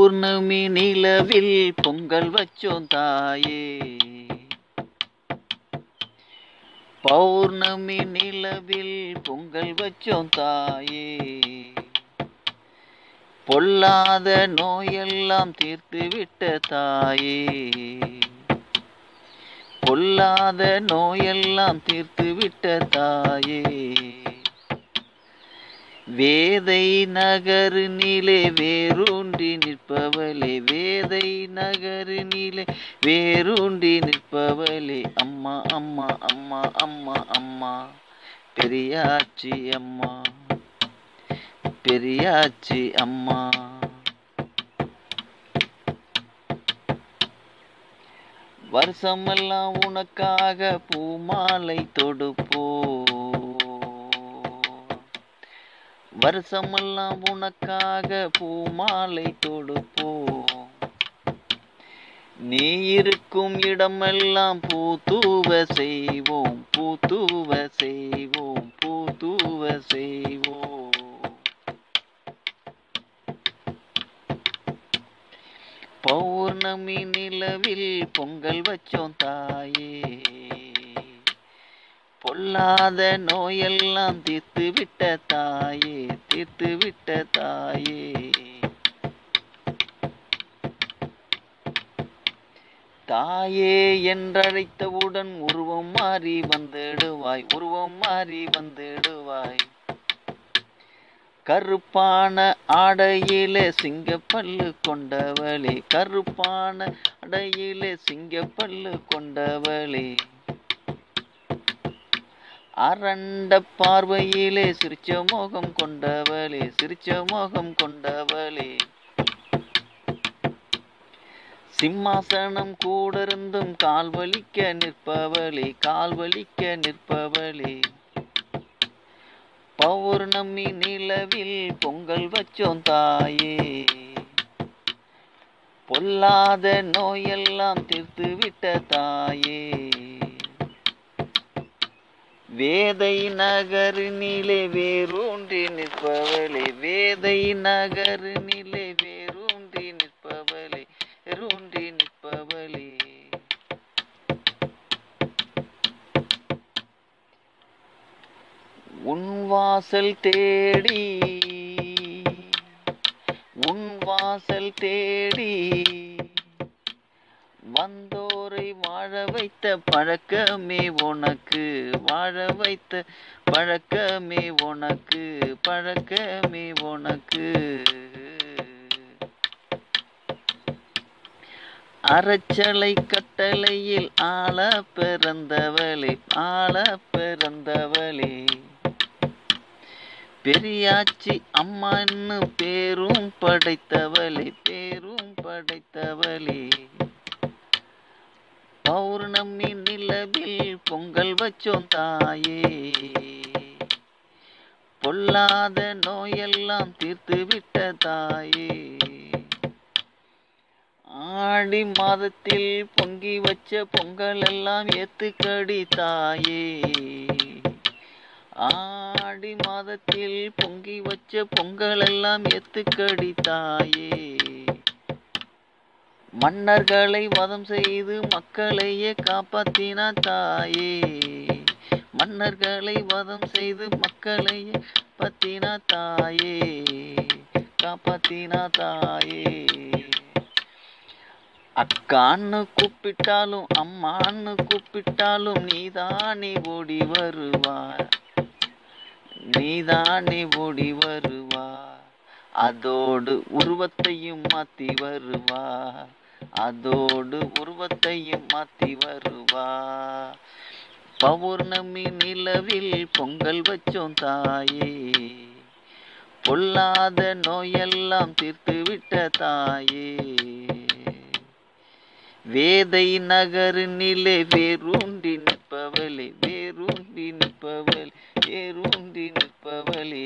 பௌர்ணமி நிலவில் பொங்கல் வச்சோம் தாயே பௌர்ணமி நிலவில் பொங்கல் வச்சோம் தாயே பொல்லாத நோயெல்லாம் தீர்த்து விட்ட தாயே பொல்லாத நோயெல்லாம் தீர்த்து விட்ட தாயே வேதை நகரு நிலே வேரூன்றி நிற்பவளே வேதை நகரு நிலே வேரூன்றி நிற்பவளே அம்மா அம்மா அம்மா அம்மா அம்மா பெரியாச்சி அம்மா பெரியாச்சி அம்மா வருஷமெல்லாம் உனக்காக பூமாலை தொடுப்போ வருஷமெல்லாம் உனக்காக பூமாலை தொடுப்போ நீ இருக்கும் இடமெல்லாம் பூத்தூவ செய்வோம் பூத்தூவ செய்வோம் பூத்தூவ செய்வோம் பௌர்ணமி நிலவில் பொங்கல் வச்சோம் தாயே பொல்லாத நோயெல்லாம் தீர்த்து விட்ட தாயே தீர்த்து விட்ட தாயே தாயே என்றழைத்தவுடன் உருவம் மாறி வந்துடுவாய் உருவம் மாறி வந்துடுவாய் கருப்பான ஆடையிலே சிங்கப்பல்லு கொண்டவளே கருப்பான ஆடையிலே சிங்கப்பல்லு கொண்டவளே அரண்ட பார்வையிலே சிரிச்ச மோகம் கொண்டவளே சிரிச்ச மோகம் கொண்டவளே சிம்மாசனம் கூட இருந்தும் கால் வலிக்க நிற்பவளே கால் வலிக்க நிற்பவளே பௌர்ணமி நிலவில் பொங்கல் வச்சோம் தாயே பொல்லாத நோயெல்லாம் தீர்த்து விட்ட தாயே வேதை நகரினிலே வேரூன்றி நிற்பவளே வேதை நகரினிலே வேரூன்றி நிற்பவளே வேரூன்றி நிற்பவளே உன் வாசல் தேடி உன் வாசல் தேடி வந்தோரை வாழ வைத்த பழக்கமே உனக்கு வாழ வைத்த பழக்கமே உனக்கு பழக்கமே உனக்கு அறச்சலை கட்டளையில் ஆள பிறந்தவளே ஆள பிறந்தவளே பெரியாச்சி அம்மான்னு பேரும் படைத்தவளே பேரும் படைத்தவளே பௌர்ணமி நிலவில் பொங்கல் வச்சோம் தாயே பொல்லாத நோயெல்லாம் தீர்த்து விட்ட தாயே ஆடி மாதத்தில் பொங்கி வச்ச பொங்கல் எல்லாம் ஏத்துக்கடி தாயே ஆடி மாதத்தில் பொங்கி வச்ச பொங்கல் எல்லாம் ஏத்துக்கடி தாயே மன்னர்களை வதம் செய்து மக்களையே காப்பாத்தினா தாயே மன்னர்களை வதம் செய்து மக்களையே பத்தினா தாயே காப்பாத்தினா தாயே அக்கான்னு கூப்பிட்டாலும் அம்மான்னு கூப்பிட்டாலும் நீதானே ஓடி வருவார் நீதானே ஓடி வருவா அதோடு உருவத்தையும் மாத்தி வருவா அதோடு உருவத்தையும் மாத்தி வருவா பௌர்ணமி நிலவில் பொங்கல் வச்சோம் தாயே பொல்லாத நோயெல்லாம் தீர்த்து விட்ட தாயே வேதை நகரு நிலை வேரூன்றி நிற்பவளே வேரூன்றி நிற்பவளே வேரூன்றி நிற்பவளே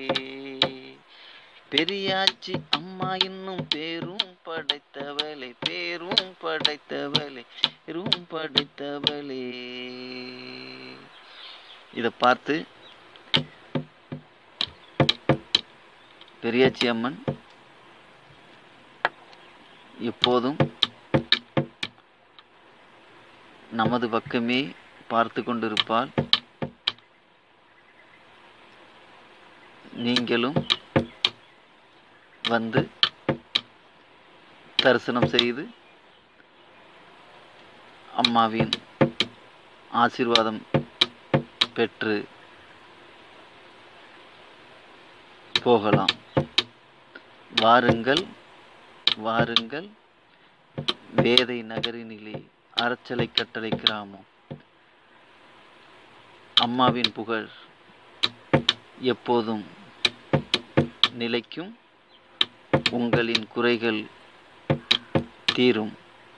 பெரியாச்சி அம்மா இன்னும் பேரும் படைத்தவளே பேரும் படைத்தவளே பேரும் படைத்தவளே இதை பார்த்து பெரியாச்சி அம்மன் எப்போதும் நமது பக்கமே பார்த்து கொண்டிருப்பாள் நீங்களும் வந்து தரிசனம் செய்து அம்மாவின் ஆசீர்வாதம் பெற்று போகலாம் வாருங்கள் வாருங்கள் வேதை நகரினிலே அறச்சலை கட்டளை கிராமம் அம்மாவின் புகழ் எப்போதும் நிலைக்கும் உங்களின் குறைகள் தீரும்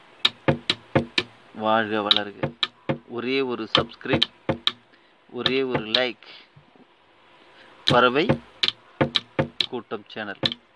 வாழ்க வளர்க ஒரே ஒரு சப்ஸ்கிரைப் ஒரே ஒரு லைக் பறவை கூட்டம் சேனல்